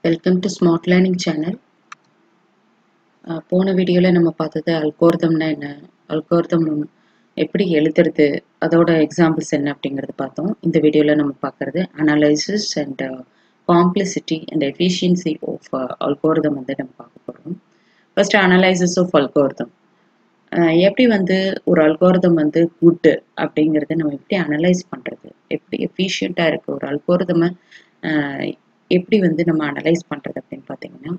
Welcome to smart learning channel போன வீடியோவில் நம்ம பார்த்தது அல்கோர்தம்னா என்ன அல்கோர்தம் எப்படி எழுதுறது அதோட எக்ஸாம்பிள்ஸ் என்ன அப்படிங்கிறது பார்த்தோம் இந்த வீடியோவில் நம்ம பார்க்குறது analysis and complexity and efficiency of algorithm வந்து நம்ம பார்க்க போகிறோம் ஃபர்ஸ்ட் அனலைசிஸ் ஆஃப் அல்கோர்தம் எப்படி வந்து ஒரு அல்கோரதம் வந்து குட் அப்படிங்கிறத நம்ம எப்படி அனலைஸ் பண்ணுறது எப்படி எஃபிஷியண்ட்டாக இருக்குது ஒரு அல்கோரதமை எப்படி வந்து நம்ம அனலைஸ் பண்ணுறது அப்படின்னு பார்த்தீங்கன்னா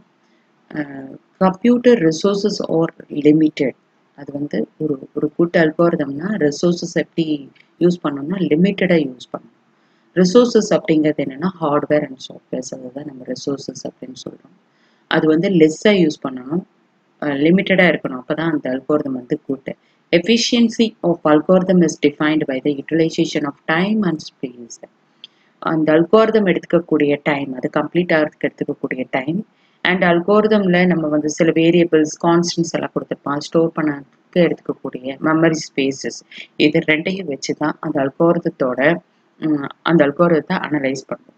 கம்ப்யூட்டர் ரிசோர்ஸஸ் ஆர் லிமிட்டெட் அது வந்து ஒரு ஒரு குட் அல்கோரதம்னா ரிசோர்ஸஸ் எப்படி யூஸ் பண்ணோம்னா லிமிட்டடாக யூஸ் பண்ணணும் ரிசோர்ஸஸ் அப்படிங்கிறது என்னென்னா ஹார்ட்வேர் அண்ட் சாஃப்ட்வேர்ஸ் அதுதான் நம்ம ரிசோர்ஸஸ் அப்படின்னு சொல்கிறோம் அது வந்து லெஸ்ஸாக யூஸ் பண்ணணும் லிமிட்டடாக இருக்கணும் அப்போ தான் அந்த அல்கோரதம் வந்து கூட்டு efficiency of algorithm is defined by the utilisation of time and space அந்த அல்கோரதம் எடுத்துக்கக்கூடிய டைம் அது கம்ப்ளீட் ஆகிறதுக்கு எடுத்துக்கக்கூடிய டைம் அண்ட் அல்கோரதமில் நம்ம வந்து சில வேரியபிள்ஸ் கான்ஸ்டன்ஸ் எல்லாம் கொடுத்துருப்போம் ஸ்டோர் பண்ணதுக்கு எடுத்துக்கக்கூடிய மெமரி ஸ்பேசஸ் இது ரெண்டையும் வச்சு தான் அந்த அல்கோரதத்தோட அந்த அல்கோரதத்தை அனலைஸ் பண்ணுவோம்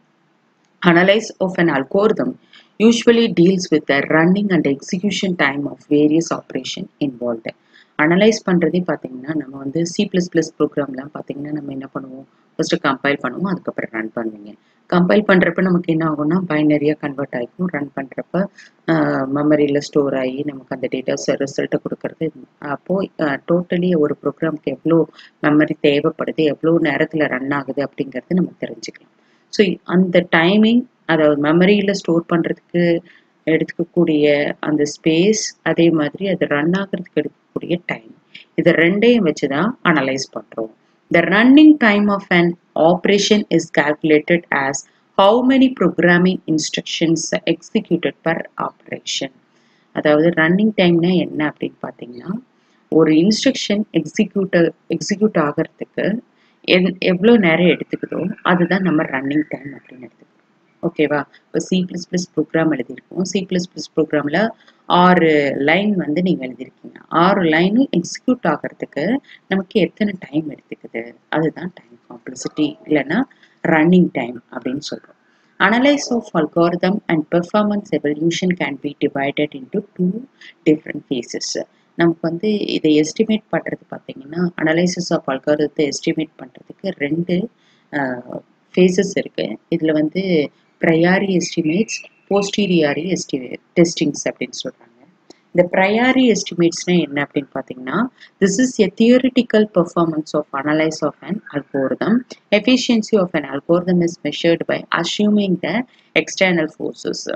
analyse of an algorithm usually deals with the running and execution time of various operation involved analyse பண்ணுறதே பார்த்தீங்கன்னா நம்ம வந்து சி ப்ளஸ் ப்ளஸ் ப்ரோக்ராம்லாம் பார்த்தீங்கன்னா நம்ம என்ன பண்ணுவோம் ஃபஸ்ட்டு கம்பைல் பண்ணுவோம் அதுக்கப்புறம் ரன் பண்ணுவீங்க கம்பைல் பண்ணுறப்ப நமக்கு என்ன ஆகும்னா பைனரியாக கன்வெர்ட் ஆகிக்கும் ரன் பண்ணுறப்ப மெமரியில் ஸ்டோர் ஆகி நமக்கு அந்த டேட்டாஸ் ரிசல்ட்டை கொடுக்கறது அப்போது டோட்டலி ஒரு ப்ரோக்ராம்க்கு எவ்வளோ மெமரி தேவைப்படுது எவ்வளோ நேரத்தில் ரன் ஆகுது அப்படிங்கிறது நம்ம தெரிஞ்சுக்கலாம் ஸோ அந்த டைமிங் அதாவது மெமரியில் ஸ்டோர் பண்ணுறதுக்கு எடுத்துக்கக்கூடிய அந்த ஸ்பேஸ் அதே மாதிரி அது ரன் ஆகிறதுக்கு எடுக்கக்கூடிய டைம் இது ரெண்டையும் வச்சு தான் அனலைஸ் பண்ணுறோம் the running time of an operation is calculated as how many programming instructions executed per operation அதாவது ரன்னிங் டைம்னா என்ன அப்படின்னு பார்த்தீங்கன்னா ஒரு இன்ஸ்ட்ரக்ஷன் எக்ஸிக்யூட்ட எக்ஸிக்யூட் ஆகிறதுக்கு என் எவ்வளோ நேரம் எடுத்துக்குதோ அதுதான் நம்ம ரன்னிங் டைம் அப்படின்னு எடுத்துக்கிறோம் ஓகேவா இப்போ சி ப்ளஸ் ப்ளஸ் ப்ரோக்ராம் எழுதியிருக்கோம் சி ப்ளஸ் ப்ளஸ் ப்ரோக்ராமில் ஆறு லைன் வந்து நீங்கள் எழுதியிருக்கீங்க ஆறு லைனும் எக்ஸிக்யூட் ஆகிறதுக்கு நமக்கு எத்தனை டைம் எடுத்துக்குது அதுதான் டைம் காம்ப்ளெக்சிட்டி இல்லைன்னா ரன்னிங் டைம் அப்படின்னு சொல்கிறோம் analyse of algorithm and performance evaluation can be divided into two different phases நமக்கு வந்து இதை எஸ்டிமேட் பண்ணுறது பார்த்தீங்கன்னா அனலைசிஸ் ஆஃப் அல்காரத்தை எஸ்டிமேட் பண்ணுறதுக்கு ரெண்டு ஃபேஸஸ் இருக்குது இதில் வந்து ப்ரையாரி எஸ்டிமேட்ஸ் போஸ்டீரியாரி எஸ்டிமே டெஸ்டிங்ஸ் அப்படின்னு சொல்கிறாங்க இந்த ப்ரையாரி எஸ்டிமேட்ஸ்னால் என்ன அப்படின்னு பார்த்தீங்கன்னா this is a theoretical performance of analyse of an algorithm efficiency of an algorithm is measured by assuming the external forces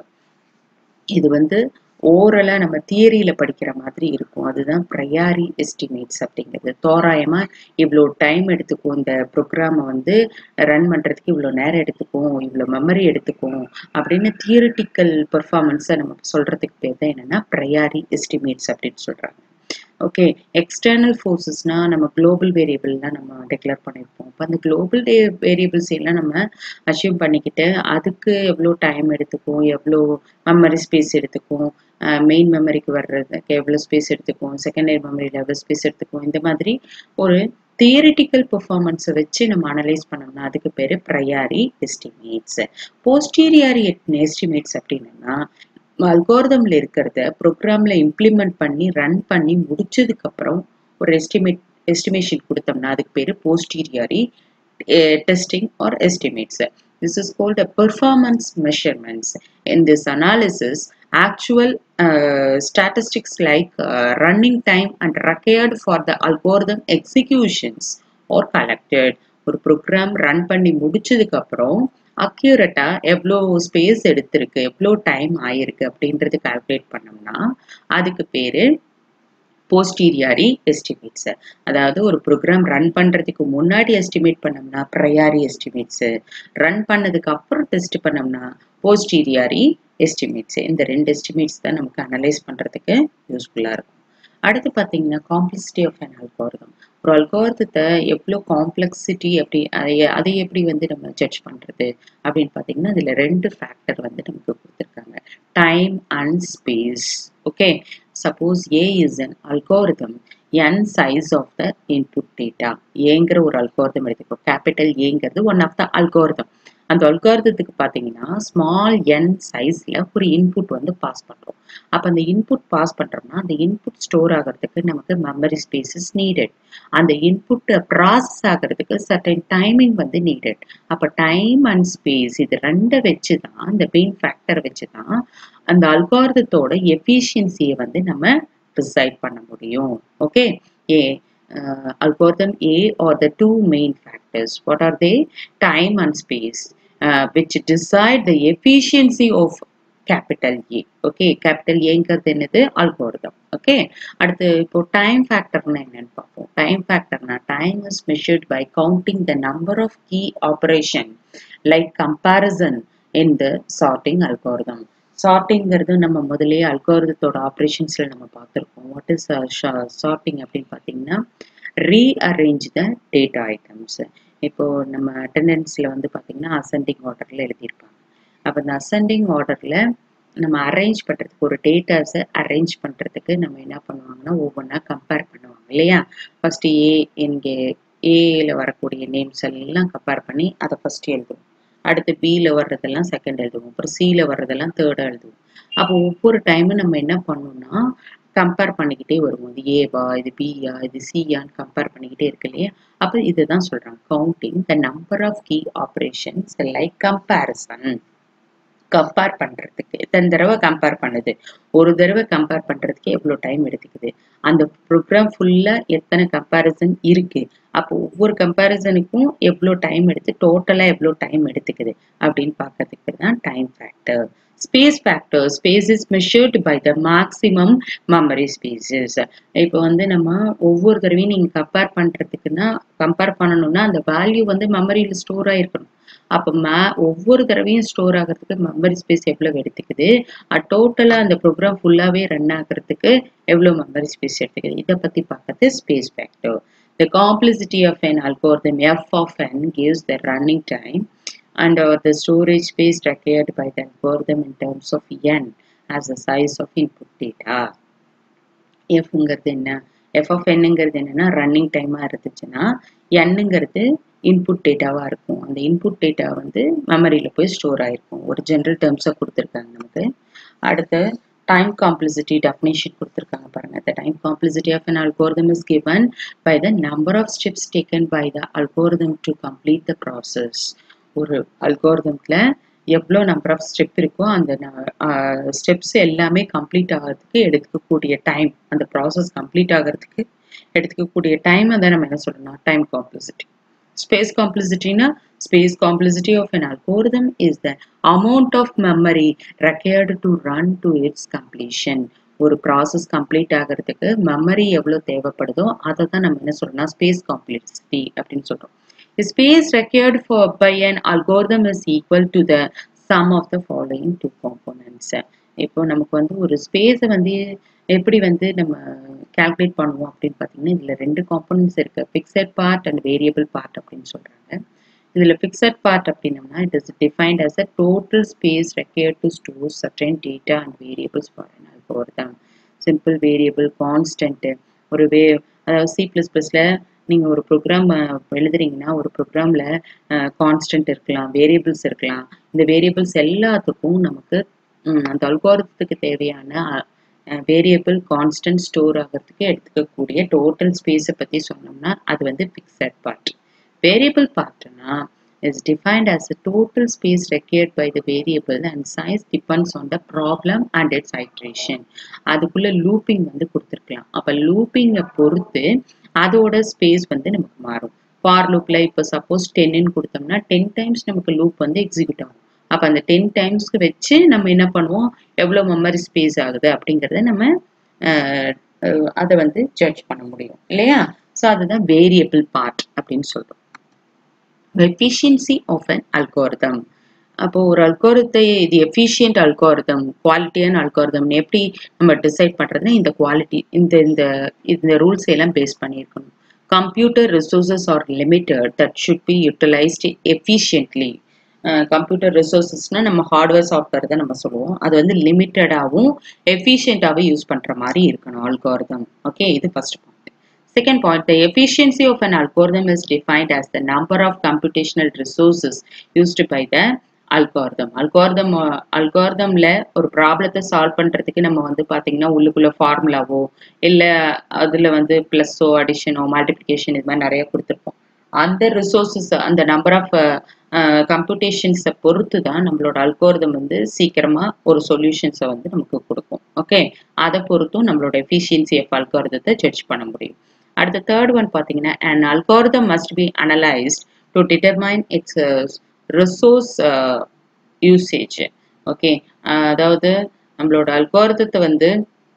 இது வந்து ஓரலாக நம்ம தியரியில் படிக்கிற மாதிரி இருக்கும் அதுதான் ப்ரையாரி எஸ்டிமேட்ஸ் அப்படிங்கிறது தோராயமாக இவ்வளோ டைம் எடுத்துக்கும் இந்த ப்ரோக்ராமை வந்து ரன் பண்ணுறதுக்கு இவ்வளோ நேரம் எடுத்துக்கும் இவ்வளோ மெமரி எடுத்துக்கும் அப்படின்னு தியரிட்டிக்கல் பர்ஃபார்மன்ஸை நம்ம சொல்கிறதுக்கு பேர் தான் என்னென்னா ப்ரையாரி எஸ்டிமேட்ஸ் அப்படின்னு சொல்கிறாங்க ஓகே எக்ஸ்டர்னல் ஃபோர்ஸஸ்னால் நம்ம குளோபல் வேரியபிள்லாம் நம்ம டிக்ளேர் பண்ணியிருப்போம் இப்போ அந்த குளோபல் டே வேரியபிள்ஸ் எல்லாம் நம்ம அச்சீவ் பண்ணிக்கிட்டு அதுக்கு எவ்வளோ டைம் எடுத்துக்கும் எவ்வளோ மெமரி ஸ்பேஸ் எடுத்துக்கும் மெயின் மெமரிக்கு வர்றதுக்கு எவ்வளோ ஸ்பேஸ் எடுத்துக்கும் செகண்டரி மெமரியில் எவ்வளோ ஸ்பேஸ் எடுத்துக்கும் இந்த மாதிரி ஒரு தியரிட்டிக்கல் பெர்ஃபார்மன்ஸை வச்சு நம்ம அனலைஸ் பண்ணோம்னா அதுக்கு பேர் ப்ரையாரி எஸ்டிமேட்ஸ் போஸ்டீரியாரி எஸ்டிமேட்ஸ் அப்படின்னா அல்கோரதமில் இருக்கிறத ப்ரோக்ராமில் இம்ப்ளிமெண்ட் பண்ணி ரன் பண்ணி முடிச்சதுக்கப்புறம் ஒரு எஸ்டிமேட் எஸ்டிமேஷன் கொடுத்தோம்னா அதுக்கு பேர் posteriori testing or estimates this is called a performance measurements in this analysis actual uh, statistics like uh, running time and required for the algorithm executions or collected ஒரு program run பண்ணி முடிச்சதுக்கு அப்புறம் அக்யூரட்டா எவ்வளோ space எடுத்திருக்கு எவ்வளோ time ஆயிருக்கு அப்படின்றது calculate பண்ணோம்னா அதுக்கு பேரு போஸ்டீரியாரி எஸ்டிமேட்ஸ் அதாவது ஒரு ப்ரோக்ராம் ரன் பண்ணுறதுக்கு முன்னாடி எஸ்டிமேட் பண்ணோம்னா ப்ரையாரி எஸ்டிமேட்ஸு ரன் பண்ணதுக்கு அப்புறம் டெஸ்ட் பண்ணோம்னா போஸ்டீரியாரி எஸ்டிமேட்ஸ் இந்த ரெண்டு எஸ்டிமேட்ஸ் தான் நமக்கு அனலைஸ் பண்ணுறதுக்கு யூஸ்ஃபுல்லாக இருக்கும் அடுத்து பார்த்தீங்கன்னா காம்ப்ளெக்சிட்டி ஆஃப் அன் அல்காரதம் ஒரு அல்காரதத்தை எவ்வளோ காம்ப்ளெக்சிட்டி அப்படி அதை அதை எப்படி வந்து நம்ம ஜட்ஜ் பண்ணுறது அப்படின்னு பார்த்தீங்கன்னா அதில் ரெண்டு ஃபேக்டர் வந்து நமக்கு கொடுத்துருக்காங்க time and space okay suppose A is an algorithm N size of the input data ஏங்கிற ஒரு அல்காரிதம் எடுத்துக்கோ கேபிட்டல் ஏங்கிறது ஒன் ஆஃப் த அல்காரிதம் அந்த அல்காரதத்துக்கு பார்த்தீங்கன்னா ஸ்மால் என் சைஸில் ஒரு இன்புட் வந்து பாஸ் பண்ணுறோம் அப்போ அந்த இன்புட் பாஸ் பண்ணுறோம்னா அந்த இன்புட் ஸ்டோர் ஆகிறதுக்கு நமக்கு மெமரி ஸ்பேசஸ் நீடட் அந்த இன்புட் ப்ராசஸ் ஆகிறதுக்கு சர்டன் டைமிங் வந்து நீடட் அப்போ டைம் அண்ட் ஸ்பேஸ் இது ரெண்டை வச்சு தான் இந்த பெயின் ஃபேக்டரை வச்சு தான் அந்த அல்காரதத்தோட எஃபிஷியன்சியை வந்து நம்ம டிசைட் பண்ண முடியும் okay A uh, algorithm A or the two main factors. What are they? Time and space, uh, which decide the efficiency of capital A. Okay, capital Aங்கிறது என்னது algorithm. Okay, அடுத்து இப்போ time factorனா என்னன்னு பார்ப்போம் time factorனா time is measured by counting the number of key operation like comparison in the sorting algorithm. சார்ட்டிங்கிறது நம்ம முதலே அல்காரதத்தோட ஆப்ரேஷன்ஸில் நம்ம பார்த்துருக்கோம் வாட் இஸ் சார்ட்டிங் அப்படின்னு பார்த்தீங்கன்னா ரீஅரேஞ்ச் த டேட்டா ஐட்டம்ஸ் இப்போ நம்ம அட்டண்டன்ஸில் வந்து பார்த்தீங்கன்னா அசெண்டிங் ஆர்டரில் எழுதியிருப்பாங்க அப்போ இந்த அசெண்டிங் ஆர்டரில் நம்ம அரேஞ்ச் பண்ணுறதுக்கு ஒரு டேட்டாஸை அரேஞ்ச் பண்ணுறதுக்கு நம்ம என்ன பண்ணுவாங்கன்னா ஒவ்வொன்றா கம்பேர் பண்ணுவாங்க இல்லையா ஃபஸ்ட்டு ஏ இங்கே ஏல வரக்கூடிய நேம்ஸ் எல்லாம் கம்பேர் பண்ணி அதை ஃபஸ்ட்டு எழுதுவோம் அடுத்து பியில் வர்றதெல்லாம் செகண்ட் எழுதுவோம் அப்புறம் சியில் வர்றதெல்லாம் தேர்டாக எழுதுவோம் அப்போ ஒவ்வொரு டைமும் நம்ம என்ன பண்ணோம்னா கம்பேர் பண்ணிக்கிட்டே வருவோம் இது ஏவா இது பியா இது சியான்னு கம்பேர் பண்ணிக்கிட்டே இருக்கு இல்லையா அப்போ இதுதான் சொல்கிறாங்க counting the number of key operations like comparison compare பண்ணுறதுக்கு எத்தனை தடவை கம்பேர் பண்ணுது ஒரு தடவை கம்பேர் பண்ணுறதுக்கு எவ்வளோ டைம் எடுத்துக்குது அந்த ப்ரோக்ராம் ஃபுல்லாக எத்தனை கம்பேரிசன் இருக்குது அப்போ ஒவ்வொரு கம்பேரிசனுக்கும் எவ்வளோ டைம் எடுத்து டோட்டலாக எவ்வளோ டைம் எடுத்துக்குது அப்படின்னு பார்க்கறதுக்கு தான் time factor space factor space is measured by the maximum memory spaces இப்போ வந்து நம்ம ஒவ்வொரு தடவையும் நீங்கள் கம்பேர் பண்ணுறதுக்குன்னா கம்பேர் பண்ணணும்னா அந்த வேல்யூ வந்து மெமரியில் ஸ்டோர் ஆகிருக்கணும் அப்போ மே ஒவ்வொரு தடவையும் ஸ்டோர் ஆகிறதுக்கு மெமரி ஸ்பேஸ் எவ்வளோ எடுத்துக்குது டோட்டலாக அந்த ப்ரோக்ராம் ஃபுல்லாகவே ரன் ஆகிறதுக்கு எவ்வளோ மெமரி ஸ்பேஸ் எடுத்துக்குது இதை பற்றி பார்க்கறது space factor The complexity of an algorithm f of n gives the running time and uh, the storage space required by the algorithm in terms of n as the size of input data. எஃப்ங்கிறது என்ன F of என்னங்கிறது என்னன்னா running டைமாக இருந்துச்சுன்னா என்னங்கிறது input டேட்டாவாக இருக்கும் அந்த input data வந்து மெமரியில் போய் ஸ்டோர் ஆகிருக்கும் ஒரு ஜென்ரல் டேர்ம்ஸாக கொடுத்துருக்காங்க நமக்கு அடுத்து time complexity definition கொடுத்துருக்காங்க பாருங்க the time complexity of an algorithm is given by the number of steps taken by the algorithm to complete the process ஒரு அல்கோரிதம்ல எவ்வளோ நம்பர் ஆஃப் ஸ்டெப் இருக்கோ அந்த ஸ்டெப்ஸ் எல்லாமே கம்ப்ளீட் ஆகிறதுக்கு எடுத்துக்கக்கூடிய டைம் அந்த ப்ராசஸ் கம்ப்ளீட் ஆகிறதுக்கு எடுத்துக்கக்கூடிய டைம் அதை நம்ம என்ன சொல்லணும் time complexity space complexity na space complexity of an algorithm is the amount of memory required to run to its completion ஒரு ப்ராசஸ் கம்ப்ளீட் ஆகிறதுக்கு மெமரி எவ்வளோ தேவைப்படுதோ அதை தான் நம்ம என்ன சொல்றோம்னா ஸ்பேஸ் காம்ப்ளெக்சிட்டி அப்படின்னு சொல்றோம் space required for by an algorithm is equal to the sum of the following two components இப்போ நமக்கு வந்து ஒரு ஸ்பேஸை வந்து எப்படி வந்து நம்ம கால்குலேட் பண்ணுவோம் அப்படின்னு பார்த்தீங்கன்னா இதில் ரெண்டு காம்போனன்ட்ஸ் இருக்கு fixed part and variable part அப்படின்னு சொல்கிறாங்க இதில் ஃபிக்ஸட் பார்ட் அப்படின்னம்னா it is defined as a total space required to store certain data and variables for an algorithm simple variable constant ஒரு வே அதாவது சி ப்ளஸ் ப்ளஸில் நீங்கள் ஒரு ப்ரோக்ராம் எழுதுறீங்கன்னா ஒரு ப்ரோக்ராமில் கான்ஸ்டன்ட் இருக்கலாம் வேரியபிள்ஸ் இருக்கலாம் இந்த வேரியபிள்ஸ் எல்லாத்துக்கும் நமக்கு அந்த அல்கோரத்துக்கு தேவையான வேரியபிள் கான்ஸ்டன்ட் ஸ்டோர் ஆகிறதுக்கு எடுத்துக்கக்கூடிய டோட்டல் ஸ்பேஸை பற்றி சொன்னோம்னா அது வந்து ஃபிக்ஸட் பார்ட் வேரியபிள் பார்ட்னா is defined as a total space required by the variable and size depends on the problem and its iteration அதுக்குள்ள லூப்பிங் வந்து கொடுத்துருக்கலாம் அப்போ லூப்பிங்கை பொறுத்து அதோட ஸ்பேஸ் வந்து நமக்கு மாறும் ஃபார் லூப்பில் இப்போ சப்போஸ் டென்னு கொடுத்தோம்னா டென் டைம்ஸ் நமக்கு லூப் வந்து எக்ஸிக்யூட் ஆகும் அப்போ அந்த டென் டைம்ஸ்க்கு வச்சு நம்ம என்ன பண்ணுவோம் எவ்வளோ மெமரி ஸ்பேஸ் ஆகுது அப்படிங்கிறத நம்ம அதை வந்து ஜட்ஜ் பண்ண முடியும் இல்லையா ஸோ அதுதான் வேரியபிள் பார்ட் அப்படின்னு சொல்கிறோம் எஃபிஷியன்சி ஆஃப் அன் அல்கோரிதம் அப்போ ஒரு அல்கோரத்தை இது எஃபிஷியன்ட் அல்கோரிதம் குவாலிட்டியான அல்கோரிதம் எப்படி நம்ம டிசைட் பண்ணுறதுன்னா இந்த குவாலிட்டி இந்த இந்த இந்த ரூல்ஸ் எல்லாம் பேஸ் பண்ணியிருக்கணும் computer resources are limited that should be utilised efficiently computer ரிசோர்ஸஸ்னால் நம்ம ஹார்ட்வேர் சாஃப்ட்வேர் தான் நம்ம சொல்லுவோம் அது வந்து லிமிட்டடாகவும் எஃபிஷியண்ட்டாகவும் யூஸ் பண்ணுற மாதிரி இருக்கணும் அல்காரிதம் ஓகே இது first point Second point, the efficiency of an algorithm is defined as the number of computational resources used by the algorithm. algorithm அல்காரதம்ல ஒரு ப்ராப்ளத்தை சால்வ் பண்றதுக்கு நம்ம வந்து பாத்தீங்கன்னா உள்ளுக்குள்ள ஃபார்முலாவோ இல்ல அதுல வந்து பிளஸோ அடிஷனோ மல்டிபிகேஷன் இது மாதிரி நிறைய கொடுத்துருப்போம் அந்த ரிசோர்சஸ் அந்த நம்பர் ஆஃப் கம்ப்யூட்டேஷன்ஸை பொறுத்து தான் நம்மளோட அல்கோரிதம் வந்து சீக்கிரமா ஒரு சொல்யூஷன்ஸை வந்து நமக்கு கொடுக்கும் ஓகே அதை பொறுத்தும் நம்மளோட எஃபிஷியன்சி ஆஃப் அல்கோரிதத்தை ஜட்ஜ் பண்ண முடியும் அடுத்த தேர்ட் ஒன் பார்த்தீங்கன்னா and algorithm must be analysed to determine its resource usage okay அதாவது நம்மளோட அல்கோரிதத்தை வந்து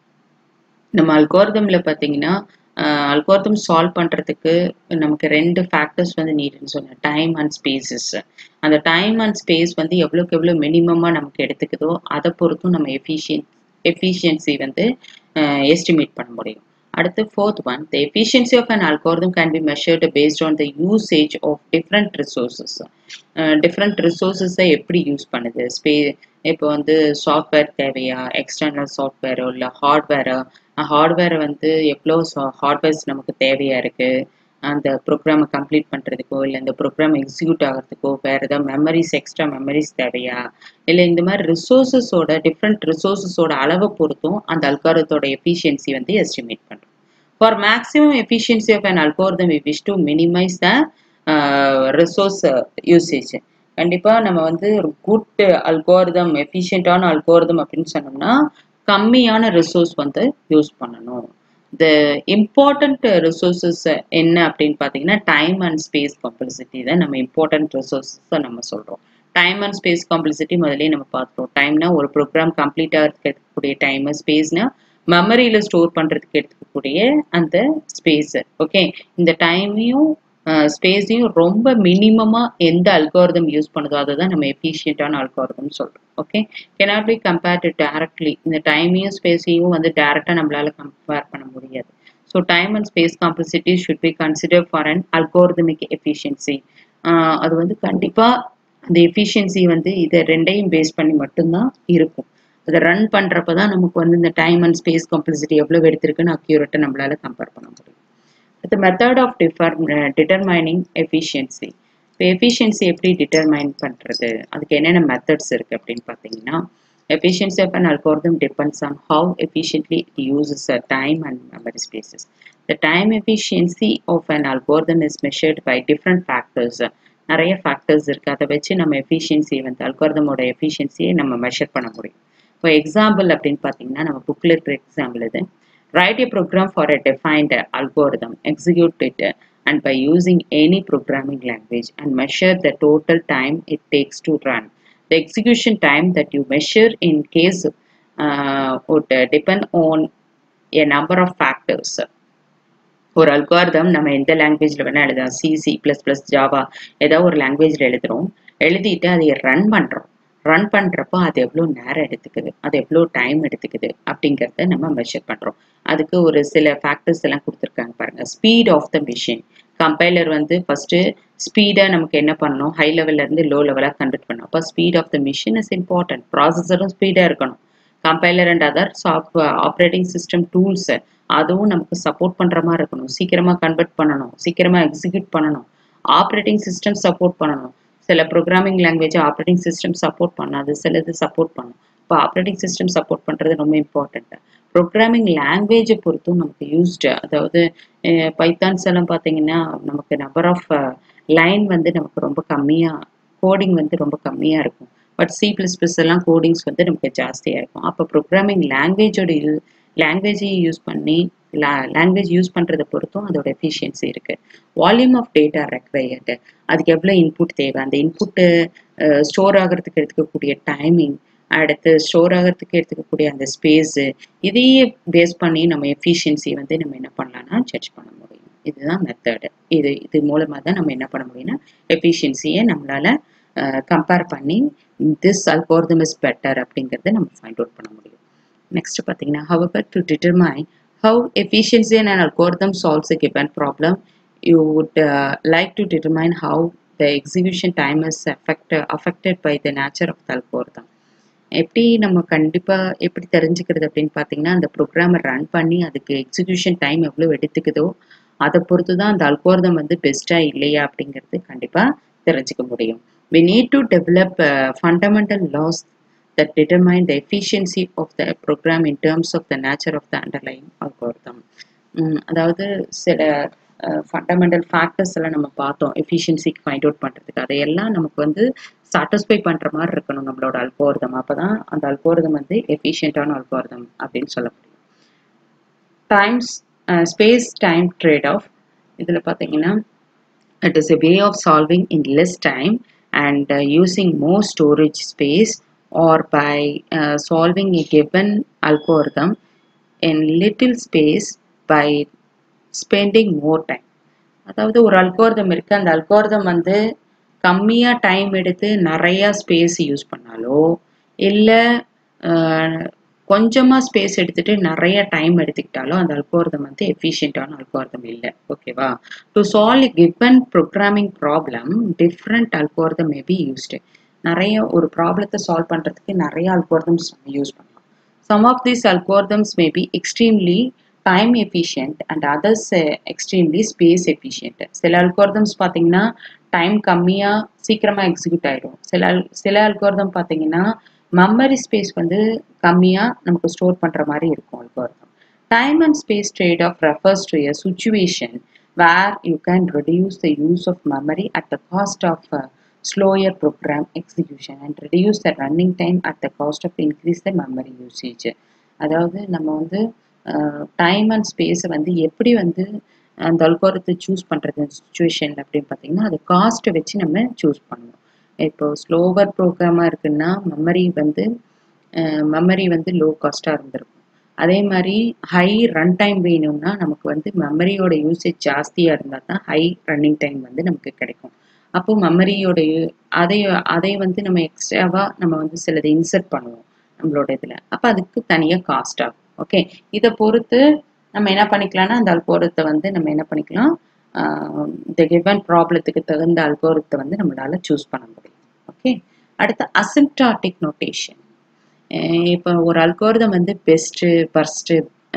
நம்ம அல்கோரிதம்ல பார்த்தீங்கன்னா அல்கோரிதம் சால்வ் பண்ணுறதுக்கு நமக்கு ரெண்டு ஃபேக்டர்ஸ் வந்து நீடுன்னு சொன்னேன் டைம் அண்ட் ஸ்பேசஸ் அந்த டைம் அண்ட் ஸ்பேஸ் வந்து எவ்வளோக்கு எவ்வளோ மினிமமாக நமக்கு எடுத்துக்குதோ அதை பொறுத்தும் நம்ம எஃபிஷியன் எஃபிஷியன்சி வந்து எஸ்டிமேட் பண்ண முடியும் அடுத்து fourth one the efficiency of an algorithm can be measured based on the usage of different resources different ரிசோர்ஸஸை எப்படி யூஸ் பண்ணுது ஸ்பே இப்போ வந்து சாஃப்ட்வேர் தேவையா எக்ஸ்டர்னல் சாஃப்ட்வேரோ இல்லை ஹார்ட்வேரோ ஹார்ட்வேரை வந்து எவ்வளோ ஹார்ட்வேர்ஸ் நமக்கு தேவையா இருக்கு அந்த ப்ரோக்ராமை கம்ப்ளீட் பண்ணுறதுக்கோ இல்லை இந்த ப்ரோக்ராம் எக்ஸிக்யூட் ஆகிறதுக்கோ வேறு ஏதாவது மெமரிஸ் எக்ஸ்ட்ரா மெமரிஸ் தேவையா இல்லை இந்த மாதிரி ரிசோர்ஸஸோட டிஃப்ரெண்ட் ரிசோர்ஸஸோட அளவை பொறுத்தும் அந்த அல்காரத்தோட எஃபிஷியன்சி வந்து எஸ்டிமேட் பண்ணுறோம் for maximum efficiency of an algorithm we wish to minimize the resource usage கண்டிப்பாக நம்ம வந்து ஒரு குட் அல்கோரிதம் எஃபிஷியண்டான அல்கோரிதம் அப்படின்னு சொன்னோம்னா கம்மியான ரிசோர்ஸ் வந்து யூஸ் பண்ணணும் த இம்பார்ட்டண்ட் ரிசோர்ஸஸ் என்ன அப்படின்னு பார்த்தீங்கன்னா டைம் அண்ட் ஸ்பேஸ் காம்ப்ளசிட்டி தான் நம்ம இம்பார்ட்டன்ட் ரிசோர்ஸஸை நம்ம சொல்கிறோம் டைம் அண்ட் ஸ்பேஸ் காம்ப்ளசிட்டி முதலே நம்ம பார்த்துருவோம் டைம்னா ஒரு ப்ரோக்ராம் கம்ப்ளீட் ஆகிறதுக்கு எடுக்கக்கூடிய டைம் ஸ்பேஸ்னா மெமரியில் ஸ்டோர் பண்ணுறதுக்கு எடுத்துக்கக்கூடிய அந்த ஸ்பேஸ் ஓகே இந்த டைமையும் ஸ்பேஸையும் ரொம்ப மினிமமாக எந்த அல்காரதம் யூஸ் பண்ணுதோ அதை தான் நம்ம எஃபிஷியண்டான அல்காரதம் சொல்கிறோம் okay cannot be compared directly இந்த டைமையும் ஸ்பேஸையும் வந்து டேரெக்டாக நம்மளால கம்பேர் பண்ண முடியாது so time and space complexity should be consider for an algorithmic efficiency அது வந்து கண்டிப்பாக அந்த எஃபிஷியன்சி வந்து இதை ரெண்டையும் பேஸ் பண்ணி மட்டும்தான் இருக்கும் அதை ரன் பண்ணுறப்ப தான் நமக்கு வந்து இந்த டைம் அண்ட் ஸ்பேஸ் காம்ப்ளசிட்டி எவ்வளோ எடுத்திருக்குன்னு அக்யூரேட்டாக நம்மளால கம்பேர் பண்ண முடியும் the method of differ, uh, determining efficiency இப்போ எஃபிஷியன்சி எப்படி டிட்டர்மைன் பண்ணுறது அதுக்கு என்னென்ன மெத்தட்ஸ் இருக்குது அப்படின்னு பார்த்தீங்கன்னா efficiency of an algorithm depends on how efficiently it uses uh, time and memory spaces. The time efficiency of an algorithm is measured by different factors. நிறைய factors இருக்குது அதை வச்சு நம்ம எஃபிஷியன்சி வந்து அல்கோரதமோட எஃபிஷியன்சியை நம்ம மெஷர் பண்ண முடியும் இப்போ எக்ஸாம்பிள் அப்படின்னு பார்த்தீங்கன்னா நம்ம புக்கில் இருக்கிற எக்ஸாம்பிள் இது Write a program for a defined algorithm, execute it, and by using any programming language and measure the total time it takes to run. The execution time that you measure in case uh, would uh, depend on a number of factors. ஒரு algorithm நம்ம எந்த லாங்குவேஜில் வேணால் எழுதலாம் C C plus plus Java ஏதாவது ஒரு லாங்குவேஜில் எழுதுகிறோம் எழுதிட்டு அதை ரன் பண்ணுறோம் ரன் பண்ணுறப்போ அது எவ்வளோ நேரம் எடுத்துக்குது அது எவ்வளோ டைம் எடுத்துக்குது அப்படிங்கிறத நம்ம மெஷர் பண்ணுறோம் அதுக்கு ஒரு சில ஃபேக்டர்ஸ் எல்லாம் கொடுத்துருக்காங்க பாருங்கள் speed of the machine compiler வந்து ஃபஸ்ட்டு ஸ்பீடாக நமக்கு என்ன பண்ணணும் ஹை லெவல்லேருந்து லோ லெவலாக கன்வெர்ட் பண்ணணும் அப்போ speed of the machine is important ப்ராசஸரும் ஸ்பீடாக இருக்கணும் compiler and other software operating system tools அதுவும் நமக்கு சப்போர்ட் பண்ணுற மாதிரி இருக்கணும் சீக்கிரமாக கன்வெர்ட் பண்ணணும் சீக்கிரமாக எக்ஸிக்யூட் பண்ணணும் ஆப்ரேட்டிங் சிஸ்டம் சப்போர்ட் பண்ணணும் சில programming language operating system support பண்ணாது சிலது சப்போர்ட் பண்ணும் இப்போ ஆப்ரேட்டிங் சிஸ்டம் சப்போர்ட் பண்ணுறது ரொம்ப இம்பார்ட்டண்ட்டு ப்ரோக்ராமிங் லாங்குவேஜை பொறுத்தும் நமக்கு யூஸ்டு அதாவது பைத்தான்ஸ் எல்லாம் பார்த்தீங்கன்னா நமக்கு நம்பர் ஆஃப் லைன் வந்து நமக்கு ரொம்ப கம்மியாக கோடிங் வந்து ரொம்ப கம்மியாக இருக்கும் பட் சி ப்ளஸ் ப்ளஸ் எல்லாம் கோடிங்ஸ் வந்து நமக்கு ஜாஸ்தியாக இருக்கும் அப்போ ப்ரோக்ராமிங் லாங்குவேஜோட யூ லாங்குவேஜையும் யூஸ் பண்ணி லா லாங்குவேஜ் யூஸ் பண்ணுறதை பொறுத்தும் அதோட எஃபிஷியன்சி இருக்குது வால்யூம் ஆஃப் டேட்டா ரெக்வயர்டு அதுக்கு எவ்வளோ இன்புட் தேவை அந்த இன்புட்டு ஸ்டோர் ஆகிறதுக்கு எடுத்துக்கக்கூடிய டைமிங் அடுத்து ஸ்டோர் ஆகிறதுக்கு எடுத்துக்கக்கூடிய அந்த ஸ்பேஸு இதையே பேஸ் பண்ணி நம்ம எஃபிஷியன்சி வந்து நம்ம என்ன பண்ணலாம்னா ஜட்ஜ் பண்ண முடியும் இதுதான் மெத்தடு இது இது மூலமாக தான் நம்ம என்ன பண்ண முடியும்னா எஃபிஷியன்சியை நம்மளால் கம்பேர் பண்ணி திஸ் அல்கோர்தம் இஸ் பெட்டர் அப்படிங்கிறத நம்ம ஃபைண்ட் அவுட் பண்ண முடியும் நெக்ஸ்ட் பார்த்தீங்கன்னா however to determine how efficiency in an algorithm solves a given problem you would uh, like to determine how the execution time is affect, affected by the nature of the algorithm எப்படி நம்ம கண்டிப்பாக எப்படி தெரிஞ்சுக்கிறது அப்படின்னு பார்த்தீங்கன்னா அந்த ப்ரோக்ராமை run பண்ணி அதுக்கு எக்ஸிக்யூஷன் டைம் எவ்வளோ எடுத்துக்குதோ அதை பொறுத்து தான் அந்த அல்கோரிதம் வந்து பெஸ்டா இல்லையா அப்படிங்கிறது கண்டிப்பா தெரிஞ்சுக்க முடியும் we need to develop uh, fundamental laws that determine the efficiency of the program in terms of the nature of the underlying algorithm உம் அதாவது சில ஃபண்டமெண்டல் ஃபேக்டர்ஸ் எல்லாம் நம்ம பார்த்தோம் எஃபிஷியன்சிக்கு ஃபைண்ட் அவுட் பண்ணுறதுக்கு அதையெல்லாம் நமக்கு வந்து சாட்டிஸ்ஃபை பண்ணுற மாதிரி இருக்கணும் நம்மளோட அல்கோரிதம் அப்போ தான் அந்த அல்கோரிதம் வந்து எஃபிஷியண்ட்டான அல்கோரிதம் அப்படின்னு சொல்ல முடியும் times space time trade off இதில் பார்த்தீங்கன்னா it is a way of solving in less time and uh, using more storage space or by uh, solving a given algorithm in little space by spending more time அதாவது ஒரு algorithm இருக்கு அந்த algorithm வந்து கம்மியா time எடுத்து நிறைய space use பண்ணாலோ இல்லை கொஞ்சமா ஸ்பேஸ் எடுத்துட்டு நிறைய டைம் எடுத்துக்கிட்டாலும் அந்த அல்கோரிதம் வந்து எஃபிஷியண்டான அல்கோரிதம் இல்லை ஓகேவா to solve given programming problem different algorithm may be used நிறைய ஒரு ப்ராப்ளத்தை சால்வ் பண்றதுக்கு நிறைய அல்கோரிதம்ஸ் யூஸ் பண்ணலாம் some of these algorithms may be extremely time efficient and others extremely space efficient சில அல்கோரிதம்ஸ் பார்த்தீங்கன்னா டைம் கம்மியாக சீக்கிரமாக எக்ஸிக்யூட் ஆகிடும் சில சில அல்கோரிதம் பார்த்தீங்கன்னா மெமரி ஸ்பேஸ் வந்து கம்மியாக நமக்கு ஸ்டோர் பண்ணுற மாதிரி இருக்கும் algorithm time and space trade off refers to a situation where you can reduce the use of memory at the cost of slower program execution and reduce the running time at the cost of increase the memory usage அதாவது நம்ம வந்து time and ஸ்பேஸை வந்து எப்படி வந்து அந்த அல்கோரத்தை choose பண்ணுறது situation அப்படின்னு பார்த்தீங்கன்னா அது காஸ்ட்டை வச்சு நம்ம சூஸ் பண்ணணும் இப்போ ஸ்லோவர் ப்ரோக்ராமாக இருக்குன்னா மெமரி வந்து மெமரி வந்து லோ காஸ்ட்டாக இருந்திருக்கும் அதே மாதிரி ஹை ரன் டைம் வேணும்னா நமக்கு வந்து மெமரியோட யூசேஜ் ஜாஸ்தியாக இருந்தால் தான் ஹை ரன்னிங் டைம் வந்து நமக்கு கிடைக்கும் அப்போ மெமரியோட அதை அதை வந்து நம்ம எக்ஸ்ட்ராவாக நம்ம வந்து சிலதை இன்சர்ட் பண்ணுவோம் நம்மளோட இதில் அப்போ அதுக்கு தனியாக காஸ்ட் ஆகும் ஓகே இதை பொறுத்து நம்ம என்ன பண்ணிக்கலாம்னா அந்த அல்கோரத்தை வந்து நம்ம என்ன பண்ணிக்கலாம் இந்த கிவன் ப்ராப்ளத்துக்கு தகுந்த அல்கோரத்தை வந்து நம்மளால சூஸ் பண்ண முடியும் ஓகே அடுத்து அசிம்டாட்டிக் நோட்டேஷன் இப்போ ஒரு அல்கோரதம் வந்து பெஸ்ட்டு ஃபர்ஸ்ட்டு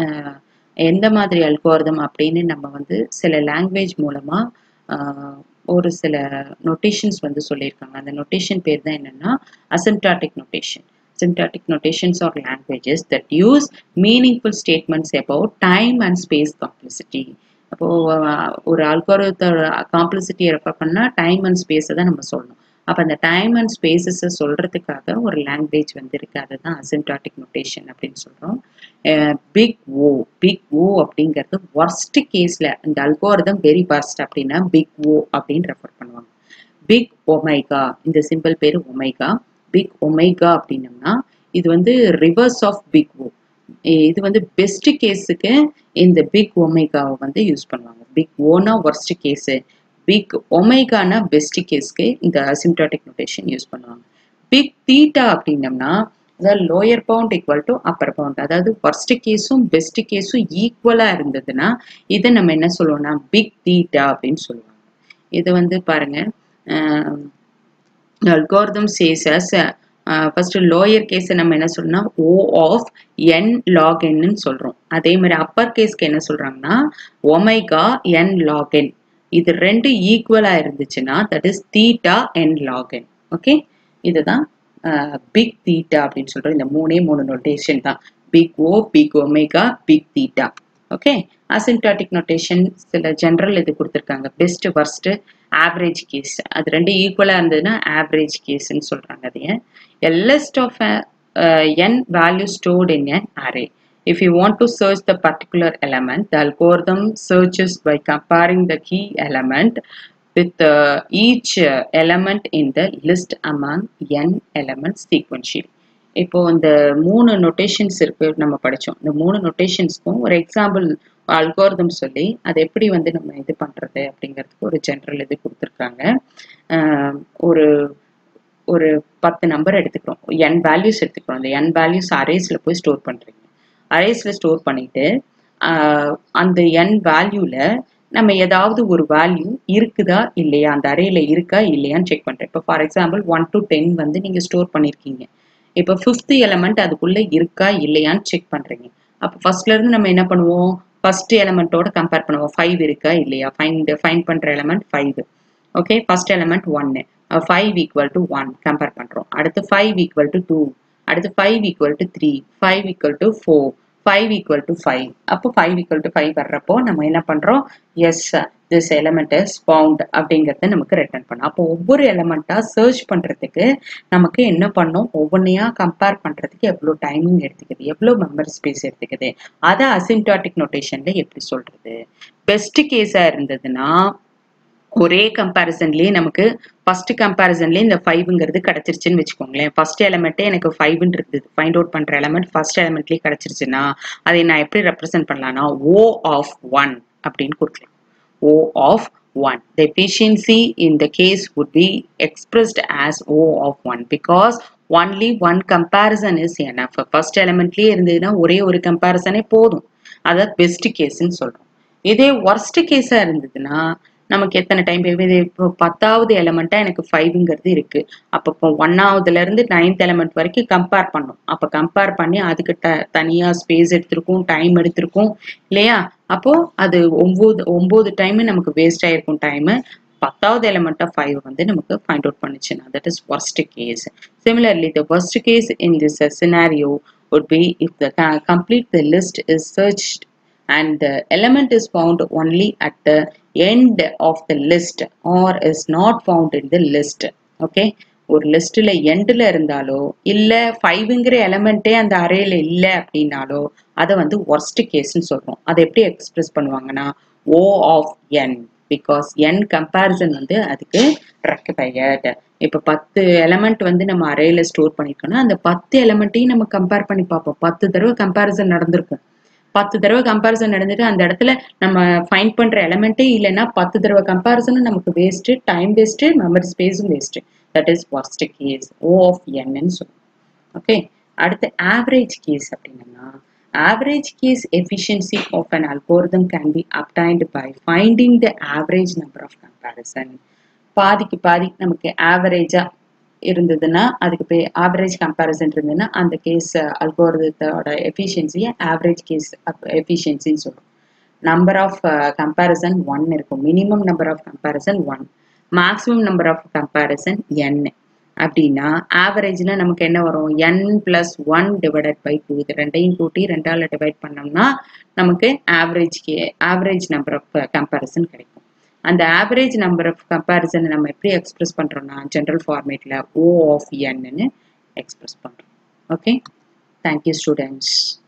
எந்த மாதிரி அல்கோரதம் அப்படின்னு நம்ம வந்து சில லாங்குவேஜ் மூலமாக ஒரு சில நொட்டேஷன்ஸ் வந்து சொல்லியிருக்காங்க அந்த நொட்டேஷன் பேர் தான் என்னன்னா asymptotic notation syntactic notations or languages that use meaningful statements about time and space complexity அப்போ ஒரு அல்கோரத்தோட காம்ப்ளெக்சிட்டியை ரெஃபர் பண்ணால் டைம் அண்ட் ஸ்பேஸை தான் நம்ம சொல்லணும் அப்போ அந்த டைம் அண்ட் ஸ்பேசஸை சொல்றதுக்காக ஒரு லாங்குவேஜ் வந்து இருக்கு அதுதான் அசிம்டாட்டிக் நொட்டேஷன் அப்படின்னு சொல்றோம் பிக் ஓ பிக் ஓ அப்படிங்கிறது ஒர்ஸ்ட் கேஸ்ல இந்த அல்கோரதம் வெரி வர்ஸ்ட் அப்படின்னா பிக் ஓ அப்படின்னு ரெஃபர் பண்ணுவாங்க பிக் ஒமைகா இந்த சிம்பிள் பேர் ஒமைகா பிக் ஒமைகா அப்படின்னம்னா இது வந்து ரிவர்ஸ் ஆஃப் பிக் ஓ இது வந்து பெஸ்ட் கேஸுக்கு இந்த பிக் ஒமைகாவை வந்து யூஸ் பண்ணுவாங்க பிக் ஓனா ஒர்ஸ்ட் கேஸு பிக் ஒமைகானா பெஸ்ட் கேஸ்க்கு இந்த அசிம்டாட்டிக் நோட்டேஷன் யூஸ் பண்ணுவாங்க பிக் தீட்டா அப்படின்னம்னா அதாவது lower bound equal to upper bound அதாவது ஃபர்ஸ்ட் கேஸும் பெஸ்ட் கேஸும் ஈக்குவலா இருந்ததுன்னா இதை நம்ம என்ன சொல்லுவோம்னா பிக் தீட்டா அப்படின்னு சொல்லுவாங்க இது வந்து பாருங்க algorithm says as first lower கேஸை நம்ம என்ன சொல்றோம்னா ஓ ஆஃப் என் லாக் என்னு சொல்றோம் அதே மாதிரி அப்பர் கேஸ்க்கு என்ன சொல்றாங்கன்னா ஒமைகா என் லாக் என் இது ரெண்டு ஈக்குவலா இருந்துச்சுன்னா that is theta N log N okay இதுதான் பிக் தீட்டா அப்படின்னு சொல்றோம் இந்த மூணே மூணு நோட்டேஷன் தான் big O big omega big theta okay asymptotic notation சில ஜென்ரல் இது கொடுத்துருக்காங்க பெஸ்ட் வர்ஸ்ட் ஆவரேஜ் கேஸ் அது ரெண்டு ஈக்குவலாக இருந்ததுன்னா ஆவரேஜ் கேஸ்ன்னு சொல்கிறாங்க அதைய a list of a, uh, n values stored in an array. If you want to search the particular element, the algorithm searches by comparing the key element with uh, each uh, element in the list among n elements sequentially. இப்போ இந்த மூணு notations இருக்கு நம்ம படித்தோம் இந்த மூணு நொட்டேஷன்ஸ்க்கும் ஒரு example algorithm சொல்லி அதை எப்படி வந்து நம்ம இது பண்ணுறது அப்படிங்கிறதுக்கு ஒரு ஜென்ரல் இது கொடுத்துருக்காங்க ஒரு ஒரு பத்து நம்பர் எடுத்துக்கிறோம் என் வேல்யூஸ் எடுத்துக்கிறோம் அந்த என் வேல்யூஸ் அரேஸில் போய் ஸ்டோர் பண்ணுறீங்க அரேஸில் ஸ்டோர் பண்ணிட்டு அந்த என் வேல்யூவில் நம்ம ஏதாவது ஒரு வேல்யூ இருக்குதா இல்லையா அந்த அரேல இருக்கா இல்லையான்னு செக் பண்ணுறேன் இப்போ for example one to ten வந்து நீங்கள் ஸ்டோர் பண்ணியிருக்கீங்க இப்போ ஃபிஃப்த் எலமெண்ட் அதுக்குள்ளே இருக்கா இல்லையான்னு செக் பண்ணுறீங்க அப்போ ஃபர்ஸ்ட்லேருந்து நம்ம என்ன பண்ணுவோம் ஃபர்ஸ்ட் எலமெண்ட்டோட கம்பேர் பண்ணுவோம் ஃபைவ் இருக்கா இல்லையா ஃபைண்ட் ஃபைண்ட் பண்ணுற element five okay first element ஒன்னு five equal to one compare பண்ணுறோம் அடுத்து ஃபைவ் ஈக்குவல் டு டூ அடுத்து five equal to three five equal to four five equal to five அப்போ ஃபைவ் ஈக்குவல் டு ஃபைவ் வர்றப்போ நம்ம என்ன பண்ணுறோம் yes this element is found அப்படிங்கிறத நமக்கு ரிட்டர்ன் பண்ணோம் அப்போ ஒவ்வொரு எலமெண்ட்டாக சர்ச் பண்ணுறதுக்கு நமக்கு என்ன பண்ணோம் ஒவ்வொன்றையாக கம்பேர் பண்ணுறதுக்கு எவ்வளோ டைமிங் எடுத்துக்குது எவ்வளோ மெமரி ஸ்பேஸ் எடுத்துக்குது அதை அசிம்டாட்டிக் நோட்டேஷனில் எப்படி சொல்கிறது பெஸ்ட் கேஸாக இருந்ததுன்னா ஒரே கம்பேரிசன்லேயே நமக்கு ஃபர்ஸ்ட் கம்பேரிசன்லேயே இந்த ஃபைவ்ங்கிறது கிடச்சிருச்சுன்னு வச்சுக்கோங்களேன் ஃபர்ஸ்ட் எலமெண்ட்டே எனக்கு ஃபைவ்னு இருக்குது ஃபைண்ட் அவுட் பண்ணுற எலமெண்ட் ஃபர்ஸ்ட் எலமெண்ட்லேயே கிடச்சிருச்சுன்னா அதை நான் எப்படி ரெப்ரசென்ட் பண்ணலாம்னா ஓ ஆஃப் ஒன் அப்படின்னு கொடுக்கலாம் O of one the efficiency in the case would be expressed as O of one because only one comparison is enough first எலமெண்ட்லேயே இருந்ததுன்னா ஒரே ஒரு கம்பேரிசனே போதும் அதை பெஸ்ட் கேஸ்ன்னு சொல்கிறோம் இதே ஒர்ஸ்ட் கேஸாக இருந்ததுன்னா நமக்கு எத்தனை டைம் இது இப்போ பத்தாவது எலமெண்ட்டாக எனக்கு ஃபைவ்ங்கிறது இருக்கு அப்போ இப்போ ஒன்னாவதுல இருந்து நைன்த் எலமெண்ட் வரைக்கும் கம்பேர் பண்ணோம் அப்போ கம்பேர் பண்ணி அதுக்கு த தனியாக ஸ்பேஸ் எடுத்திருக்கும் டைம் எடுத்திருக்கும் இல்லையா அப்போ அது ஒம்பது ஒம்பது டைம் நமக்கு வேஸ்ட் ஆயிருக்கும் டைமு பத்தாவது எலமெண்ட் ஆஃப் ஃபைவ் வந்து நமக்கு ஃபைண்ட் அவுட் பண்ணுச்சுன்னா that is worst case similarly the worst case in this scenario would be if the complete the list is searched and the element is found only at the end of the list or is not found in the list okay ஒரு லிஸ்ட்ல எண்டில் இருந்தாலோ இல்லை ஃபைவுங்கிற எலமெண்ட்டே அந்த அரேல இல்லை அப்படின்னாலோ அதை வந்து worst கேஸ்ன்னு சொல்றோம் அதை எப்படி எக்ஸ்பிரஸ் பண்ணுவாங்கன்னா O of N because N comparison வந்து அதுக்கு ரெக்வயர்டு இப்போ பத்து எலமெண்ட் வந்து நம்ம அரேல ஸ்டோர் பண்ணிருக்கோம்னா அந்த பத்து எலமெண்ட்டையும் நம்ம கம்பேர் பண்ணி பார்ப்போம் பத்து தடவை கம்பேரிசன் நடந்திருக்கும் பத்து தடவை கம்பேரிசன் நடந்துட்டு அந்த இடத்துல நம்ம ஃபைண்ட் பண்ற எலமெண்ட்டே இல்லைன்னா பத்து தடவை கம்பேரிசனும் நமக்கு வேஸ்ட் டைம் வேஸ்ட் மெமரி ஸ்பேஸும் waste that is worst case O of N சொல்லுவோம் ஓகே அடுத்து ஆவரேஜ் கேஸ் அப்படின்னா average case efficiency of an algorithm can be obtained by finding the average number of comparison பாதிக்கு பாதி நமக்கு ஆவரேஜா இருந்ததுன்னா அதுக்கு போய் ஆவரேஜ் கம்பேரிசன் இருந்ததுன்னா அந்த கேஸ் அல்கோரிதத்தோட எஃபிஷியன்சியை ஆவரேஜ் கேஸ் எஃபிஷியன்சின்னு சொல்லுவோம் நம்பர் ஆஃப் கம்பேரிசன் ஒன் இருக்கும் minimum number of comparison one maximum number of comparison N அப்படின்னா ஆவரேஜ்னா நமக்கு என்ன வரும் N plus one divided by two இது ரெண்டையும் கூட்டி ரெண்டால டிவைட் பண்ணோம்னா நமக்கு ஆவரேஜ் கே ஆவரேஜ் நம்பர் ஆஃப் கம்பேரிசன் கிடைக்கும் அந்த ஆவரேஜ் நம்பர் ஆஃப் கம்பேரிசன் நம்ம எப்படி எக்ஸ்பிரஸ் பண்றோம்னா ஜென்ரல் ஃபார்மேட்ல ஓ ஆஃப் என்னு எக்ஸ்பிரஸ் பண்றோம் ஓகே தேங்க்யூ ஸ்டூடெண்ட்ஸ்